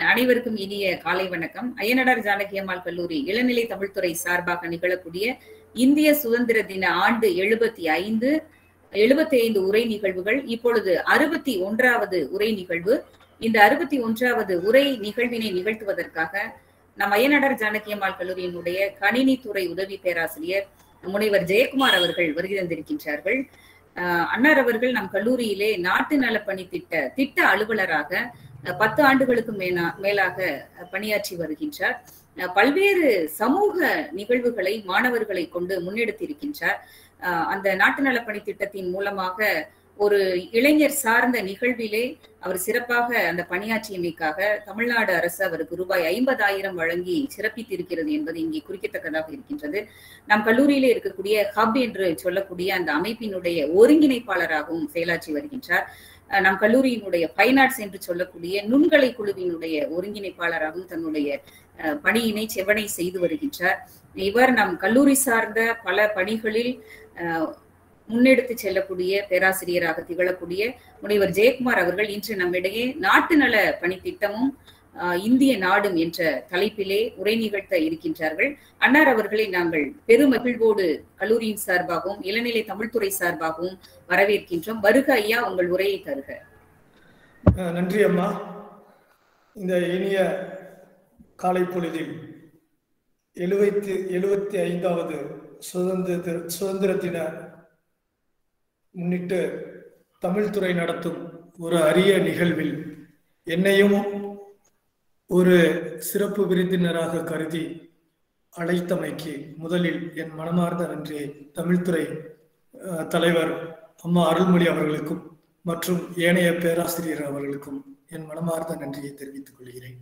அனைவருக்கும் இனிய காலை வணக்கம் அய்யனடார் ஜானகி அம்மாள் கல்லூரி இளநிலை தமிழ்துறை சார்பாக நிகழக்கூடிய இந்திய சுதந்திர தின ஆண்டு எழுபத்தி ஐந்து எழுபத்தி ஐந்து உரை நிகழ்வுகள் இப்பொழுது அறுபத்தி ஒன்றாவது உரை நிகழ்வு இந்த அறுபத்தி ஒன்றாவது உரை நிகழ்வினை நிகழ்த்துவதற்காக நம் அய்யனடார் ஜானகி அம்மாள் கல்லூரியினுடைய கணினித்துறை உதவி பேராசிரியர் முனைவர் ஜெயக்குமார் அவர்கள் வருகை தந்திருக்கின்றார்கள் அன்னார் அவர்கள் நம் கல்லூரியிலே நாட்டு நலப்பணி திட்ட திட்ட அலுவலராக பத்து ஆண்டுகளுக்கு மேலா மேலாக பணியாற்றி வருகின்றார் பல்வேறு சமூக நிகழ்வுகளை மாணவர்களை கொண்டு முன்னெடுத்திருக்கின்றார் அந்த நாட்டு நலப்பணி திட்டத்தின் மூலமாக ஒரு இளைஞர் சார்ந்த நிகழ்விலே அவர் சிறப்பாக அந்த பணியாற்றியமைக்காக தமிழ்நாடு அரசு அவருக்கு ரூபாய் ஐம்பதாயிரம் வழங்கி சிறப்பித்திருக்கிறது என்பது இங்கே குறிக்கத்தக்கதாக இருக்கின்றது நம் கல்லூரியிலே இருக்கக்கூடிய ஹப் என்று சொல்லக்கூடிய அந்த அமைப்பினுடைய ஒருங்கிணைப்பாளராகவும் செயலாற்றி வருகின்றார் நம் கல்லூரியினுடைய ஃபைன் ஆர்ட்ஸ் என்று சொல்லக்கூடிய நுண்கலை குழுவினுடைய ஒருங்கிணைப்பாளராகவும் தன்னுடைய பணியினை செவனை செய்து வருகின்றார் இவர் நம் கல்லூரி சார்ந்த பல பணிகளில் முன்னெடுத்து செல்லக்கூடிய பேராசிரியராக திகழக்கூடிய முனைவர் ஜெயக்குமார் அவர்கள் இன்று நம்மிடையே நாட்டு நல பணி திட்டமும் இந்திய நாடும் என்ற தலைப்பிலே உரை நிகழ்த்த இருக்கின்றார்கள் அன்னார் அவர்களை நாங்கள் பெருமகிழ்வோடு கல்லூரியின் சார்பாகவும் இளநிலை தமிழ்துறை சார்பாகவும் வரவேற்கின்றோம் வருக ஐயா உங்கள் உரையை தருக நன்றி அம்மா இந்த இனிய காலை பொழுதில் எழுபத்தி எழுபத்தி ஐந்தாவது சுதந்திர சுதந்திர தின முன்னிட்டு தமிழ்துறை நடத்தும் ஒரு அரிய நிகழ்வில் என்னையும் ஒரு சிறப்பு விருந்தினராக கருதி அழைத்தமைக்கு முதலில் என் மனமார்ந்த நன்றியை தமிழ்துறை தலைவர் அம்மா அருள்மொழி அவர்களுக்கும் மற்றும் ஏனைய பேராசிரியர் அவர்களுக்கும் என் மனமார்ந்த நன்றியை தெரிவித்துக் கொள்கிறேன்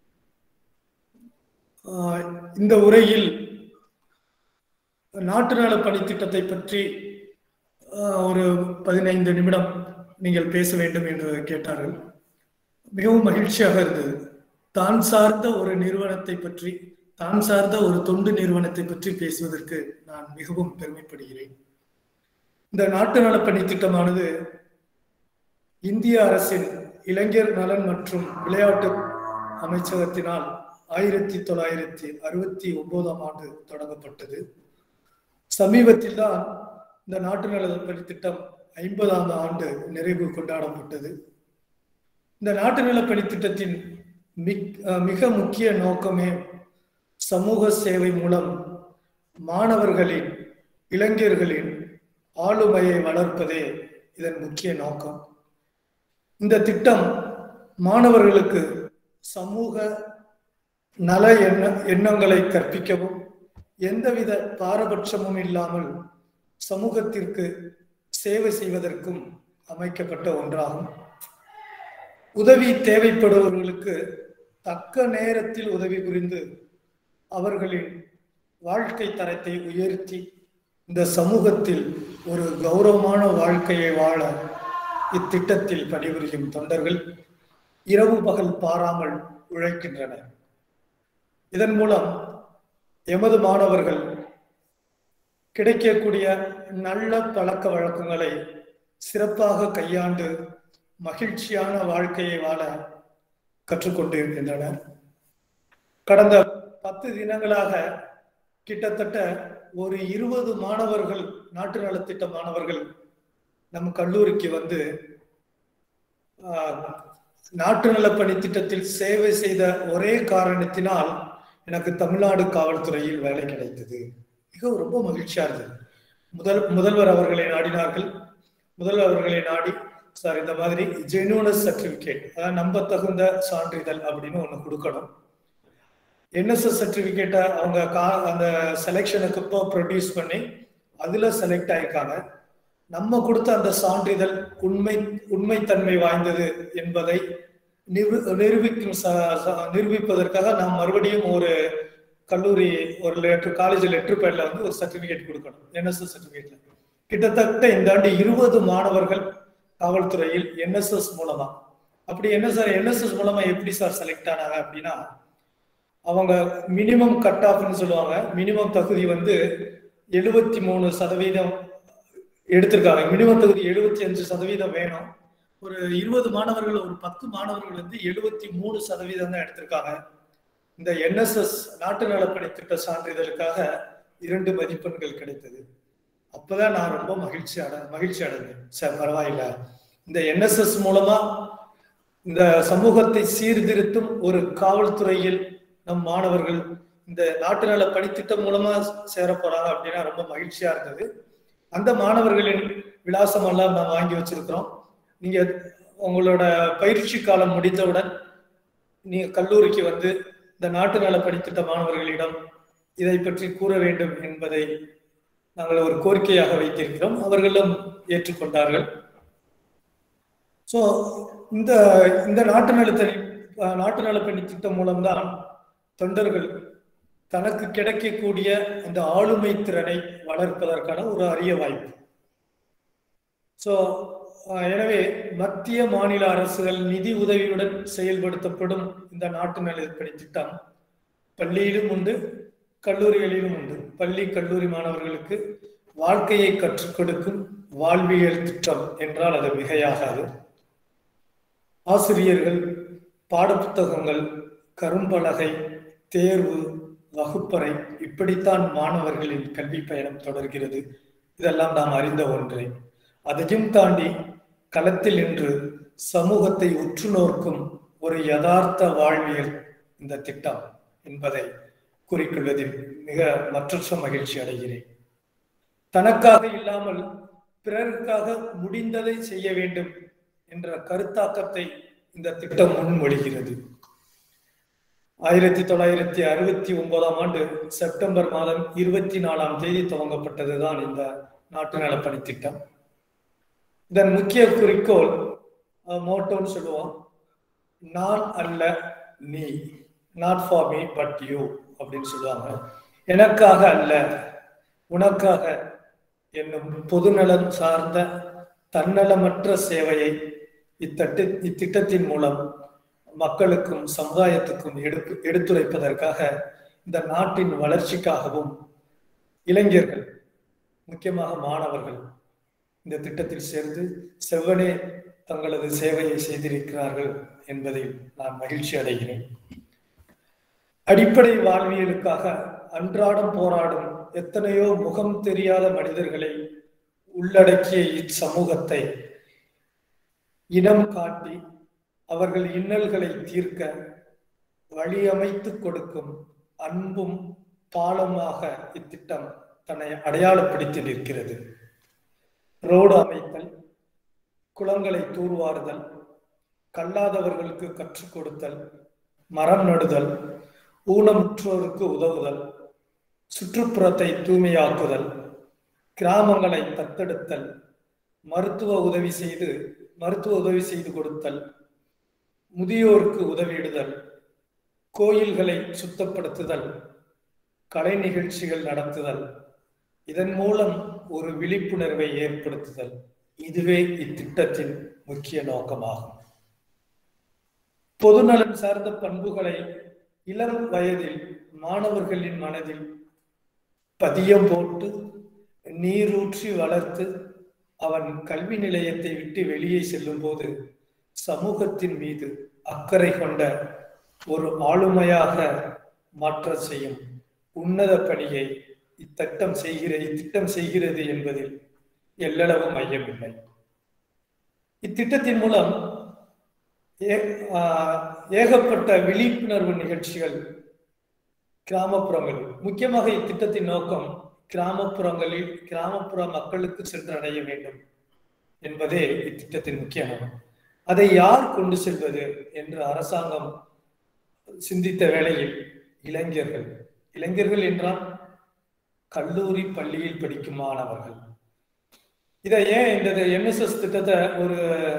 இந்த உரையில் நாட்டு நல பணித்திட்டத்தை பற்றி ஒரு பதினைந்து நிமிடம் நீங்கள் பேச வேண்டும் என்று கேட்டார்கள் மிகவும் மகிழ்ச்சியாக இருந்தது தான் சார்ந்த ஒரு நிறுவனத்தை பற்றி தான் சார்ந்த ஒரு தொண்டு நிறுவனத்தை பற்றி பேசுவதற்கு நான் மிகவும் பெருமைப்படுகிறேன் இந்த நாட்டு நலப்பணி திட்டமானது இந்திய அரசின் இளைஞர் நலன் மற்றும் விளையாட்டு அமைச்சகத்தினால் ஆயிரத்தி தொள்ளாயிரத்தி அறுபத்தி ஒன்பதாம் ஆண்டு தொடங்கப்பட்டது சமீபத்தில் தான் இந்த நாட்டு நலப்பணி திட்டம் ஐம்பதாம் ஆண்டு நிறைவு கொண்டாடப்பட்டது இந்த நாட்டு நலப்பணி திட்டத்தின் மிக முக்கிய நோக்கமே சமூக சேவை மூலம் மாணவர்களின் இளைஞர்களின் ஆளுமையை வளர்ப்பதே இதன் முக்கிய நோக்கம் இந்த திட்டம் மாணவர்களுக்கு சமூக நல எண்ண எண்ணங்களை கற்பிக்கவும் எந்தவித பாரபட்சமும் இல்லாமல் சமூகத்திற்கு சேவை செய்வதற்கும் அமைக்கப்பட்ட ஒன்றாகும் உதவி தேவைப்படுபவர்களுக்கு தக்க நேரத்தில் உதவி புரிந்து அவர்களின் வாழ்க்கை தரத்தை உயர்த்தி இந்த சமூகத்தில் ஒரு கௌரவமான வாழ்க்கையை வாழ இத்திட்டத்தில் பணிபுரியும் தொண்டர்கள் இரவு பகல் பாராமல் உழைக்கின்றனர் இதன் மூலம் எமது மாணவர்கள் கிடைக்கக்கூடிய நல்ல பழக்க வழக்கங்களை சிறப்பாக கையாண்டு மகிழ்ச்சியான வாழ்க்கையை வாழ கற்றுக்கொண்டு இருக்கின்றனர் கடந்த பத்து தினங்களாக கிட்டத்தட்ட ஒரு இருபது மாணவர்கள் நாட்டு நலத்திட்ட மாணவர்கள் நம் கல்லூரிக்கு வந்து நாட்டு நலப்பணி திட்டத்தில் சேவை செய்த ஒரே காரணத்தினால் எனக்கு தமிழ்நாடு காவல்துறையில் வேலை கிடைத்தது மிக ரொம்ப மகிழ்ச்சியா இருந்தது முதல் முதல்வர் அவர்களை நாடினார்கள் முதல்வர் அவர்களை நாடி சார் இந்த மாதிரி ஜெனூனஸ் சர்டிபிகேட் அதாவது நம்ப தகுந்த சான்றிதழ் அப்படின்னு ஒன்று கொடுக்கணும் என்எஸ்எஸ் சர்டிபிகேட்டை அவங்க கா அந்த செலெக்ஷனுக்கு இப்போ ப்ரொடியூஸ் பண்ணி அதுல செலக்ட் ஆயிருக்காங்க நம்ம கொடுத்த அந்த சான்றிதழ் உண்மை உண்மைத்தன்மை வாய்ந்தது என்பதை நிரு நிரூபிக்கும் நிரூபிப்பதற்காக நாம் மறுபடியும் ஒரு கல்லூரி ஒரு லெட்டர் காலேஜ் லெட்டர் பேட்ல வந்து ஒரு சர்டிபிகேட் கொடுக்கணும் என்எஸ்எஸ் சர்டிபிகேட்ல கிட்டத்தட்ட இந்த ஆண்டு இருபது மாணவர்கள் காவல்துறையில் என்எஸ்எஸ் மூலமா அப்படி என்ன சார் என்எஸ்எஸ் மூலமா எப்படி சார் செலக்ட் ஆனாங்க அப்படின்னா அவங்க மினிமம் கட் ஆஃப்னு சொல்லுவாங்க மினிமம் தகுதி வந்து எழுபத்தி மூணு சதவீதம் எடுத்திருக்காங்க மினிமம் தகுதி எழுபத்தி அஞ்சு சதவீதம் வேணும் ஒரு இருபது மாணவர்கள் ஒரு பத்து மாணவர்கள் வந்து எழுபத்தி மூணு சதவீதம் தான் எடுத்திருக்காங்க இந்த என்எஸ்எஸ் நாட்டு நலப்பணி திட்ட சான்றிதழுக்காக இரண்டு மதிப்பெண்கள் கிடைத்தது அப்பதான் நான் ரொம்ப மகிழ்ச்சி அட மகிழ்ச்சி அடைந்தேன் சார் பரவாயில்ல இந்த என்எஸ்எஸ் மூலமா இந்த சமூகத்தை சீர்திருத்தும் ஒரு காவல்துறையில் நம் மாணவர்கள் இந்த நாட்டு நல பணித்திட்டம் மூலமா சேர போறாங்க அப்படின்னா ரொம்ப மகிழ்ச்சியா இருந்தது அந்த மாணவர்களின் விலாசம் எல்லாம் நான் வாங்கி வச்சிருக்கிறோம் நீங்க உங்களோட பயிற்சி காலம் முடித்தவுடன் நீங்க கல்லூரிக்கு வந்து இந்த நாட்டு நல படித்திட்ட மாணவர்களிடம் இதை பற்றி கூற வேண்டும் என்பதை நாங்கள் ஒரு கோரிக்கையாக வைத்திருக்கிறோம் அவர்களும் ஏற்றுக்கொண்டார்கள் ஸோ இந்த இந்த நாட்டு நலத்தை நாட்டு நலப்பணி திட்டம் மூலம்தான் தொண்டர்கள் தனக்கு கிடைக்கக்கூடிய அந்த ஆளுமை திறனை வளர்ப்பதற்கான ஒரு அரிய வாய்ப்பு ஸோ எனவே மத்திய மாநில அரசுகள் நிதி உதவியுடன் செயல்படுத்தப்படும் இந்த நாட்டு நலப்பணி திட்டம் பள்ளியிலும் உண்டு கல்லூரிகளிலும் உண்டு பள்ளி கல்லூரி மாணவர்களுக்கு வாழ்க்கையை கற்றுக் கொடுக்கும் வாழ்வியல் திட்டம் என்றால் அது மிகையாகாது ஆசிரியர்கள் பாடப்புத்தகங்கள் கரும்பலகை தேர்வு வகுப்பறை இப்படித்தான் மாணவர்களின் கல்வி பயணம் தொடர்கிறது இதெல்லாம் நாம் அறிந்த ஒன்றே அதையும் தாண்டி களத்தில் நின்று சமூகத்தை உற்று நோக்கும் ஒரு யதார்த்த வாழ்வியல் இந்த திட்டம் என்பதை கூறிக்கொள்வதில் மிக மற்றற்ற மகிழ்ச்சி அடைகிறேன் தனக்காக இல்லாமல் பிறருக்காக முடிந்ததை செய்ய வேண்டும் என்ற கருத்தாக்கத்தை இந்த திட்டம் முன்மொழிகிறது ஆயிரத்தி தொள்ளாயிரத்தி அறுபத்தி ஒன்பதாம் ஆண்டு செப்டம்பர் மாதம் இருபத்தி நாலாம் தேதி துவங்கப்பட்டதுதான் இந்த நாட்டு நலப்பணி திட்டம் இதன் முக்கிய குறிக்கோள் மோட்டோன்னு சொல்லுவோம் நான் அல்ல நீ not for me but you அப்படின்னு சொல்லுவாங்க எனக்காக அல்ல உனக்காக என்னும் பொதுநலம் சார்ந்த தன்னலமற்ற சேவையை இத்தட்டு இத்திட்டத்தின் மூலம் மக்களுக்கும் சமுதாயத்துக்கும் எடுத்து எடுத்துரைப்பதற்காக இந்த நாட்டின் வளர்ச்சிக்காகவும் இளைஞர்கள் முக்கியமாக மாணவர்கள் இந்த திட்டத்தில் சேர்ந்து செவ்வனே தங்களது சேவையை செய்திருக்கிறார்கள் என்பதில் நான் மகிழ்ச்சி அடைகிறேன் அடிப்படை வாழ்வியலுக்காக அன்றாடம் போராடும் எத்தனையோ முகம் தெரியாத மனிதர்களை உள்ளடக்கிய இச்சமூகத்தை இனம் காட்டி அவர்கள் இன்னல்களை தீர்க்க வழியமைத்து கொடுக்கும் அன்பும் பாலமாக இத்திட்டம் தன்னை அடையாளப்படுத்தி நிற்கிறது ரோடு அமைத்தல் குளங்களை தூர்வாறுதல் கல்லாதவர்களுக்கு கற்றுக் கொடுத்தல் மரம் நடுதல் ஊனமுற்றோருக்கு உதவுதல் சுற்றுப்புறத்தை தூய்மையாக்குதல் கிராமங்களை தத்தெடுத்தல் மருத்துவ உதவி செய்து மருத்துவ உதவி செய்து கொடுத்தல் முதியோருக்கு உதவியிடுதல் கோயில்களை சுத்தப்படுத்துதல் கலை நிகழ்ச்சிகள் நடத்துதல் இதன் மூலம் ஒரு விழிப்புணர்வை ஏற்படுத்துதல் இதுவே இத்திட்டத்தின் முக்கிய நோக்கமாகும் பொதுநலன் சார்ந்த பண்புகளை இளம் வயதில் மாணவர்களின் மனதில் பதியம் போட்டு நீரூற்றி வளர்த்து அவன் கல்வி நிலையத்தை விட்டு வெளியே செல்லும் போது சமூகத்தின் மீது அக்கறை கொண்ட ஒரு ஆளுமையாக மாற்ற செய்யும் உன்னத பணியை இத்திட்டம் செய்கிறது இத்திட்டம் செய்கிறது என்பதில் எல்லளவு மையமில்லை இத்திட்டத்தின் மூலம் ஏகப்பட்ட விழிப்புணர்வு நிகழ்ச்சிகள் கிராமப்புறங்களில் முக்கியமாக இத்திட்டத்தின் நோக்கம் கிராமப்புறங்களில் கிராமப்புற மக்களுக்கு சென்றடைய வேண்டும் என்பதே இத்திட்டத்தின் முக்கிய நோக்கம் அதை யார் கொண்டு செல்வது என்று அரசாங்கம் சிந்தித்த வேளையில் இளைஞர்கள் இளைஞர்கள் என்றால் கல்லூரி பள்ளியில் படிக்கும் மாணவர்கள் இதை ஏன் இந்த என்எஸ்எஸ் திட்டத்தை ஒரு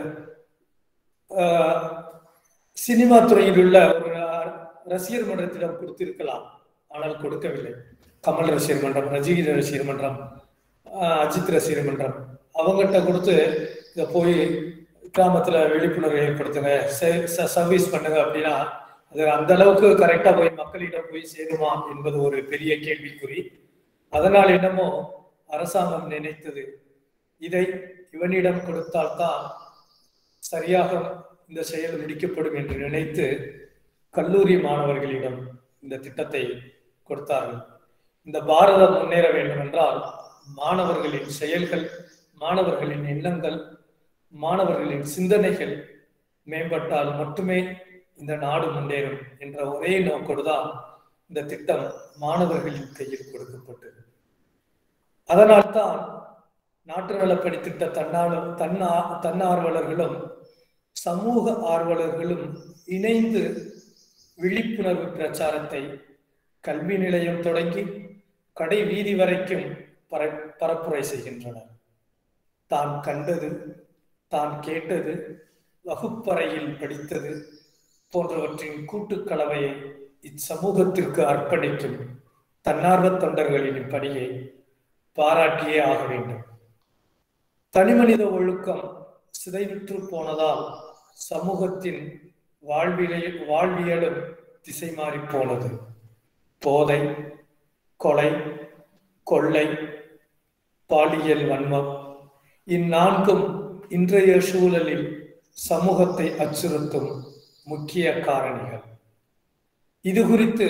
சினிமா துறையில் உள்ள ஒரு ரசிகர் மன்றத்திடம் கொடுத்திருக்கலாம் ஆனால் கொடுக்கவில்லை கமல் ரசிகர் மன்றம் ரஜினி ரசிகர் மன்றம் அஜித் ரசிகர் மன்றம் அவங்ககிட்ட கொடுத்து இதை போய் கிராமத்துல விழிப்புணர்வு ஏற்படுத்துங்க சர்வீஸ் பண்ணுங்க அப்படின்னா அது அந்த அளவுக்கு கரெக்டா போய் மக்களிடம் போய் சேருமா என்பது ஒரு பெரிய கேள்விக்குறி அதனால் என்னமோ அரசாங்கம் நினைத்தது இதை இவனிடம் கொடுத்தால்தான் சரியாக இந்த செயல் முடிக்கப்படும் என்று நினைத்து கல்லூரி மாணவர்களிடம் இந்த திட்டத்தை கொடுத்தார்கள் இந்த பாரதம் முன்னேற வேண்டும் என்றால் மாணவர்களின் செயல்கள் மாணவர்களின் எண்ணங்கள் மாணவர்களின் சிந்தனைகள் மேம்பட்டால் மட்டுமே இந்த நாடு முன்னேறும் என்ற ஒரே நோக்கோடுதான் இந்த திட்டம் மாணவர்களின் கையில் கொடுக்கப்பட்டது அதனால்தான் நாட்டு நலப்பணி திட்ட தன்னாலும் தன்னா தன்னார்வலர்களும் சமூக ஆர்வலர்களும் இணைந்து விழிப்புணர்வு பிரச்சாரத்தை கல்வி நிலையம் தொடங்கி கடை வீதி வரைக்கும் பர பரப்புரை செய்கின்றனர் தான் கண்டது தான் கேட்டது வகுப்பறையில் படித்தது போன்றவற்றின் கூட்டுக்கலவையை இச்சமூகத்திற்கு அர்ப்பணிக்கும் தன்னார்வ தொண்டர்களின் பணியை பாராட்டியே ஆக வேண்டும் தனிமனித ஒழுக்கம் சிதைவிற்று போனதால் சமூகத்தின் வாழ்விலை வாழ்வியலும் திசை மாறி போனது போதை கொலை கொள்ளை பாலியல் வன்மம் இந்நான்கும் இன்றைய சூழலில் சமூகத்தை அச்சுறுத்தும் முக்கிய காரணிகள் இது குறித்து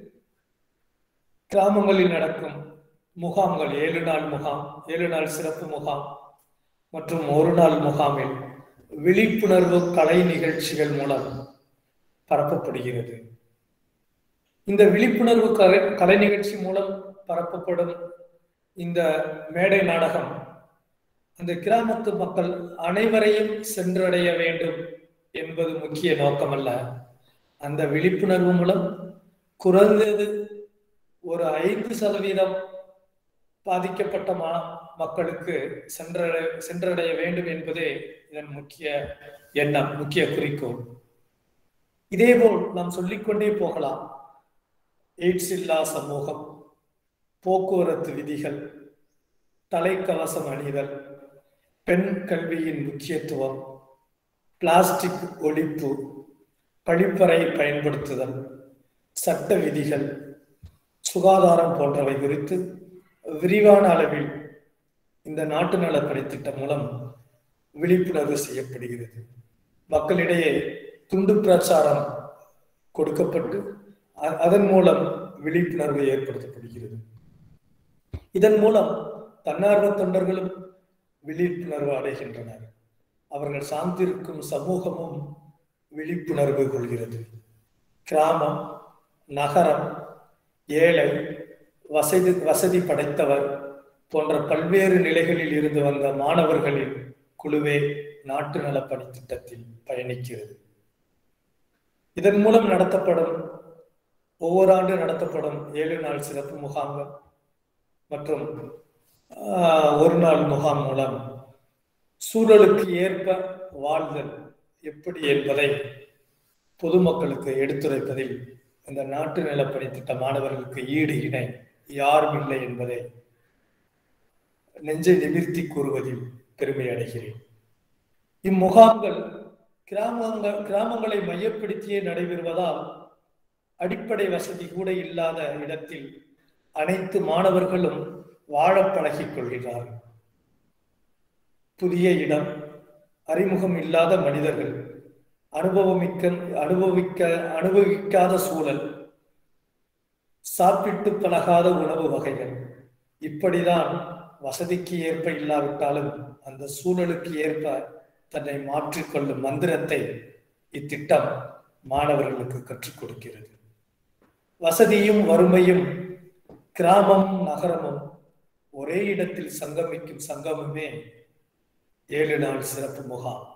கிராமங்களில் நடக்கும் முகாம்கள் ஏழு நாள் முகாம் ஏழு நாள் சிறப்பு முகாம் மற்றும் ஒரு நாள் முகாமில் விழிப்புணர்வு கலை நிகழ்ச்சிகள் மூலம் பரப்பப்படுகிறது இந்த விழிப்புணர்வு கலை கலை நிகழ்ச்சி மூலம் பரப்பப்படும் இந்த மேடை நாடகம் அந்த கிராமத்து மக்கள் அனைவரையும் சென்றடைய வேண்டும் என்பது முக்கிய நோக்கமல்ல அந்த விழிப்புணர்வு மூலம் குறைந்தது ஒரு ஐந்து சதவீதம் பாதிக்கப்பட்ட மக்களுக்கு சென்றடை சென்றடைய வேண்டும் என்பதே இதன் முக்கிய எண்ணம் முக்கிய குறிக்கோள் இதேபோல் நாம் சொல்லிக்கொண்டே போகலாம் எய்ட்ஸ் இல்லா சமூகம் போக்குவரத்து விதிகள் தலைக்கவசம் அணிதல் பெண் கல்வியின் முக்கியத்துவம் பிளாஸ்டிக் ஒழிப்பு கழிப்பறை பயன்படுத்துதல் சட்ட விதிகள் சுகாதாரம் போன்றவை குறித்து விரிவான அளவில் இந்த நாட்டு நலப்பணி திட்டம் மூலம் விழிப்புணர்வு செய்யப்படுகிறது மக்களிடையே துண்டு பிரச்சாரம் கொடுக்கப்பட்டு அதன் மூலம் விழிப்புணர்வு ஏற்படுத்தப்படுகிறது இதன் மூலம் தன்னார்வ தொண்டர்களும் விழிப்புணர்வு அடைகின்றனர் அவர்கள் சார்ந்திருக்கும் சமூகமும் விழிப்புணர்வு கொள்கிறது கிராமம் நகரம் ஏழை வசதி வசதி படைத்தவர் போன்ற பல்வேறு நிலைகளில் இருந்து வந்த மாணவர்களின் குழுவே நாட்டு நலப்பணி திட்டத்தில் பயணிக்கிறது இதன் மூலம் நடத்தப்படும் ஒவ்வொரு ஆண்டு நடத்தப்படும் ஏழு நாள் சிறப்பு முகாம்கள் மற்றும் ஒரு நாள் முகாம் மூலம் சூழலுக்கு ஏற்ப வாழ்தல் எப்படி என்பதை பொதுமக்களுக்கு எடுத்துரைப்பதில் இந்த நாட்டு நிலப்பணி திட்ட மாணவர்களுக்கு ஈடு இணை யாரும் இல்லை என்பதை நெஞ்சை நிமிர்த்தி கூறுவதில் பெருமை அடைகிறேன் இம்முகாம்கள் கிராமங்கள் கிராமங்களை மையப்படுத்தியே நடைபெறுவதால் அடிப்படை வசதி கூட இல்லாத இடத்தில் அனைத்து மாணவர்களும் வாழ பழகிக் கொள்கிறார்கள் புதிய இடம் அறிமுகம் இல்லாத மனிதர்கள் அனுபவமிக்க அனுபவிக்க அனுபவிக்காத சூழல் சாப்பிட்டு பழகாத உணவு வகைகள் இப்படிதான் வசதிக்கு ஏற்ப இல்லாவிட்டாலும் அந்த சூழலுக்கு ஏற்ப தன்னை மாற்றிக்கொள்ளும் மந்திரத்தை இத்திட்டம் மாணவர்களுக்கு கற்றுக் கொடுக்கிறது வசதியும் வறுமையும் கிராமமும் நகரமும் ஒரே இடத்தில் சங்கமிக்கும் சங்கமமே ஏழு நாள் சிறப்பு முகாம்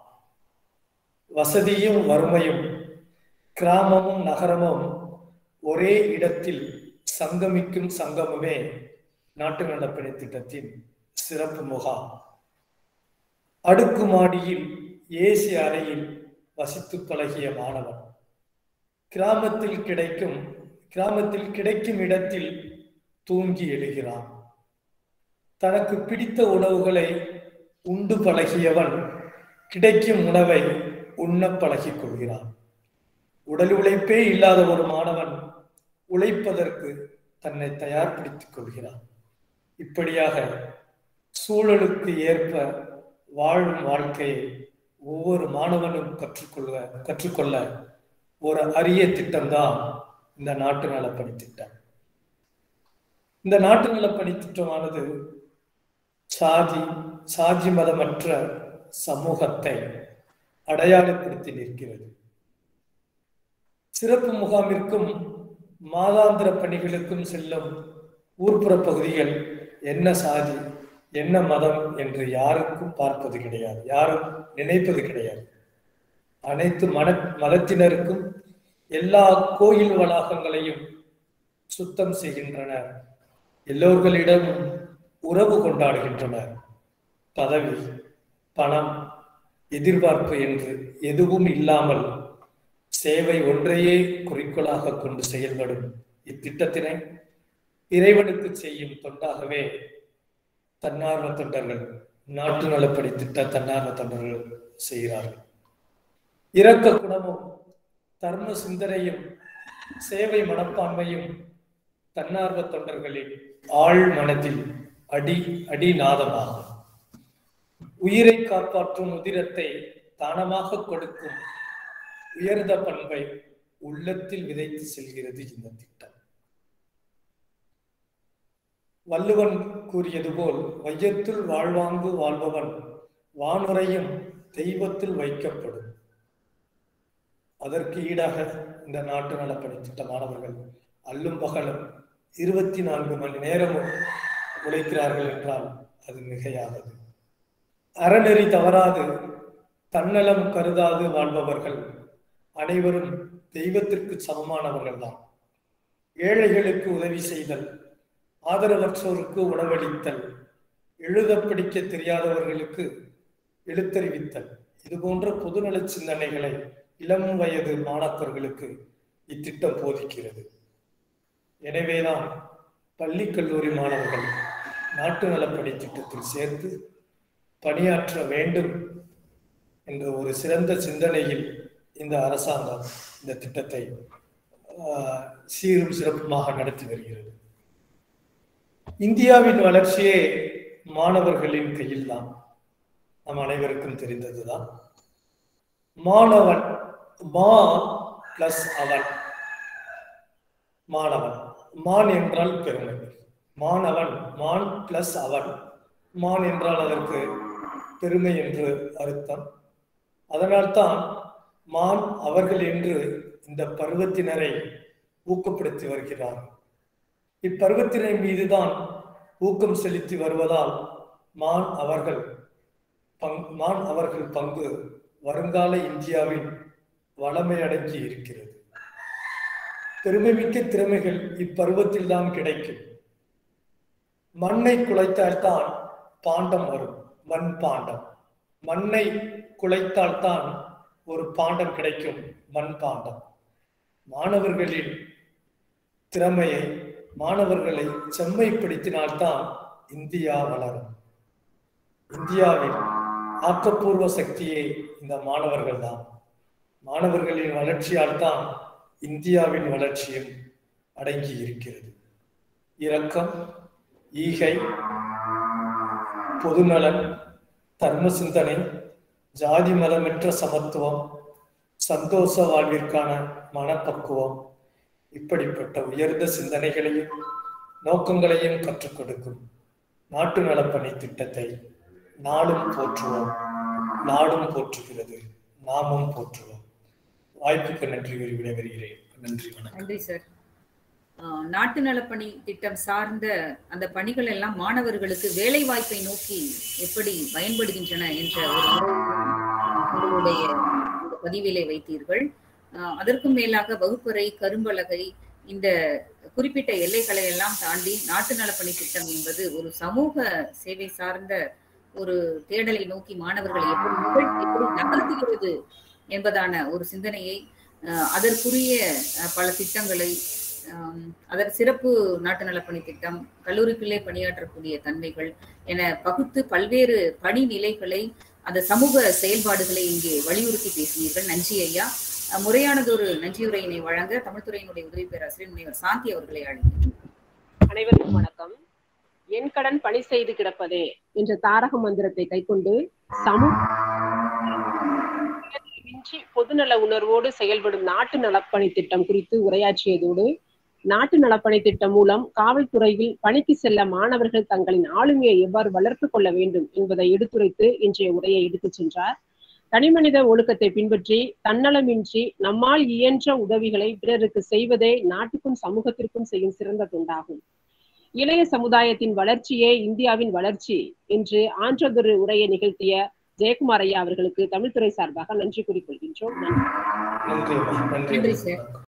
வசதியும் வறுமையும் கிராமமும் நகரமும் ஒரே இடத்தில் சங்கமிக்கும் சங்கமமே நாட்டு நலப்பணி திட்டத்தின் சிறப்பு முகாம் அடுக்குமாடியில் ஏசி அறையில் வசித்து பழகிய மாணவன் கிராமத்தில் கிடைக்கும் கிராமத்தில் கிடைக்கும் இடத்தில் தூங்கி எழுகிறான் தனக்கு பிடித்த உணவுகளை உண்டு பழகியவன் கிடைக்கும் உணவை உண்ண பழகிக் கொள்கிறான் உடல் உழைப்பே இல்லாத ஒரு மாணவன் உழைப்பதற்கு தன்னை தயார்படுத்திக் கொள்கிறான் இப்படியாக சூழலுக்கு ஏற்ப வாழும் வாழ்க்கையை ஒவ்வொரு மாணவனும் கற்றுக்கொள்ள கற்றுக்கொள்ள ஒரு அரிய திட்டம்தான் இந்த நாட்டு நலப்பணி திட்டம் இந்த நாட்டு நலப்பணி திட்டமானது சாதி சாதி மதமற்ற சமூகத்தை அடையாளப்படுத்தி நிற்கிறது சிறப்பு முகாமிற்கும் மாதாந்திர பணிகளுக்கும் செல்லும் ஊர்ப்புற பகுதிகள் என்ன சாதி என்ன மதம் என்று யாருக்கும் பார்ப்பது கிடையாது யாரும் நினைப்பது கிடையாது அனைத்து மன மதத்தினருக்கும் எல்லா கோயில் வளாகங்களையும் சுத்தம் செய்கின்றனர் எல்லோர்களிடமும் உறவு கொண்டாடுகின்றனர் பதவி பணம் எதிர்பார்ப்பு என்று எதுவும் இல்லாமல் சேவை ஒன்றையே குறிக்கோளாக கொண்டு செயல்படும் இத்திட்டத்தினை இறைவனுக்கு செய்யும் தொண்டாகவே தன்னார்வ தொண்டர்கள் நாட்டு நலப்படி திட்ட தன்னார்வ தொண்டர்கள் செய்கிறார்கள் இரக்க குணமும் தர்ம சிந்தனையும் சேவை மனப்பான்மையும் தன்னார்வ தொண்டர்களின் ஆழ் மனதில் அடி அடிநாதமாகும் உயிரை காப்பாற்றும் உதிரத்தை தானமாக கொடுக்கும் உயர்ந்த பண்பை உள்ளத்தில் விதைத்து செல்கிறது இந்த திட்டம் வள்ளுவன் கூறியது போல் வையத்துள் வாழ்வாங்கு வாழ்பவன் வானுரையும் தெய்வத்தில் வைக்கப்படும் அதற்கு ஈடாக இந்த நாட்டு நலப்பணி திட்ட மாணவர்கள் அல்லும் பகலும் இருபத்தி நான்கு மணி நேரமும் உழைக்கிறார்கள் என்றால் அது மிகையானது அறநெறி தவறாது தன்னலம் கருதாது வாழ்பவர்கள் அனைவரும் தெய்வத்திற்கு சமமானவர்கள் தான் ஏழைகளுக்கு உதவி செய்தல் ஆதரவற்றோருக்கு உணவளித்தல் எழுத படிக்க தெரியாதவர்களுக்கு எழுத்தறிவித்தல் இது போன்ற பொதுநல சிந்தனைகளை இளம் வயது மாணாக்கர்களுக்கு இத்திட்டம் போதிக்கிறது எனவேதான் பள்ளி கல்லூரி மாணவர்கள் நாட்டு நலப்பணி திட்டத்தில் சேர்த்து பணியாற்ற வேண்டும் என்ற ஒரு சிறந்த சிந்தனையில் இந்த அரசாங்கம் இந்த திட்டத்தை சீரும் சிறப்புமாக நடத்தி வருகிறது இந்தியாவின் வளர்ச்சியே மாணவர்களின் கையில் தான் நம் அனைவருக்கும் தெரிந்ததுதான் மாணவன் மா பிளஸ் அவன் மாணவன் மான் என்றால் பெருமை மாணவன் மான் பிளஸ் அவன் மான் என்றால் அதற்கு பெருமை என்று அர்த்தம் அதனால்தான் மான் அவர்கள் என்று இந்த பருவத்தினரை ஊக்கப்படுத்தி வருகிறார் இப்பருவத்தினர் மீதுதான் ஊக்கம் செலுத்தி வருவதால் மான் அவர்கள் பங் மான் அவர்கள் பங்கு வருங்கால இந்தியாவின் வளமை அடங்கி இருக்கிறது பெருமைமிக்க திறமைகள் இப்பருவத்தில் தான் கிடைக்கும் மண்ணை குலைத்தால்தான் பாண்டம் வரும் மண் பாண்டம் மண்ணை குலைத்தால்தான் ஒரு பாண்டம் கிடைக்கும் மண் பாண்டம் மாணவர்களின் திறமையை மாணவர்களை செம்மைப்படுத்தினால்தான் இந்தியா வளரும் இந்தியாவில் ஆக்கப்பூர்வ சக்தியே இந்த மாணவர்கள் தான் மாணவர்களின் வளர்ச்சியால் தான் இந்தியாவின் வளர்ச்சியும் அடங்கி இருக்கிறது இரக்கம் ஈகை பொதுநலன் தர்ம சிந்தனை ஜாதி மதமற்ற சமத்துவம் சந்தோஷ வாழ்விற்கான மனப்பக்குவம் இப்படிப்பட்ட உயர்ந்த சிந்தனைகளையும் நோக்கங்களையும் கற்றுக் கொடுக்கும் நாட்டு நலப்பணி திட்டத்தை நாடும் போற்றுவோம் நாடும் போற்றுகிறது நாமும் போற்றுவோம் வாய்ப்புக்கு நன்றி கூறி விடைபெறுகிறேன் நன்றி வணக்கம் நன்றி சார் நாட்டு நலப்பணி திட்டம் சார்ந்த அந்த பணிகள் எல்லாம் மாணவர்களுக்கு வேலை வாய்ப்பை நோக்கி எப்படி பயன்படுகின்றன என்ற ஒரு உங்களுடைய இந்த பதிவிலே வைத்தீர்கள் அதற்கும் மேலாக வகுப்பறை கரும்பலகை இந்த குறிப்பிட்ட எல்லைகளை எல்லாம் தாண்டி நாட்டு நலப்பணி திட்டம் என்பது ஒரு சமூக சேவை சார்ந்த ஒரு தேடலை நோக்கி மாணவர்களை எப்படி எப்படி நகர்த்துகிறது என்பதான ஒரு சிந்தனையை அதற்குரிய பல திட்டங்களை அதன் சிறப்பு நாட்டு நலப்பணி திட்டம் கல்லூரிக்குள்ளே பணியாற்றக்கூடிய தன்மைகள் என பகுத்து பல்வேறு பணி நிலைகளை அந்த சமூக செயல்பாடுகளை இங்கே வலியுறுத்தி பேசினீர்கள் நன்றி ஐயா முறையானதொரு நன்றியுரையினை வழங்க தமிழ்துறையினுடைய உதவி பேராசிரியர் முனைவர் சாந்தி அவர்களை அழைக்கிறேன் அனைவருக்கும் வணக்கம் என் கடன் பணி செய்து கிடப்பதே என்ற தாரக மந்திரத்தை கைக்கொண்டு சமூக இன்றி பொதுநல உணர்வோடு செயல்படும் நாட்டு நலப்பணி திட்டம் குறித்து உரையாற்றியதோடு நாட்டு நலப்பணி திட்டம் மூலம் காவல்துறையில் பணிக்கு செல்ல மாணவர்கள் தங்களின் ஆளுமையை எவ்வாறு வளர்த்துக் கொள்ள வேண்டும் என்பதை எடுத்துரைத்து இன்றைய உரையை எடுத்துச் சென்றார் தனிமனித ஒழுக்கத்தை பின்பற்றி தன்னலமின்றி நம்மால் இயன்ற உதவிகளை பிறருக்கு செய்வதே நாட்டுக்கும் சமூகத்திற்கும் செய்யும் சிறந்த தொண்டாகும் இளைய சமுதாயத்தின் வளர்ச்சியே இந்தியாவின் வளர்ச்சி என்று ஆன்றதொரு உரையை நிகழ்த்திய ஜெயக்குமார் ஐயா அவர்களுக்கு தமிழ்துறை சார்பாக நன்றி கூறிக்கொள்கின்றோம் நன்றி நன்றி அம்மா. நன்றி நன்றி சார்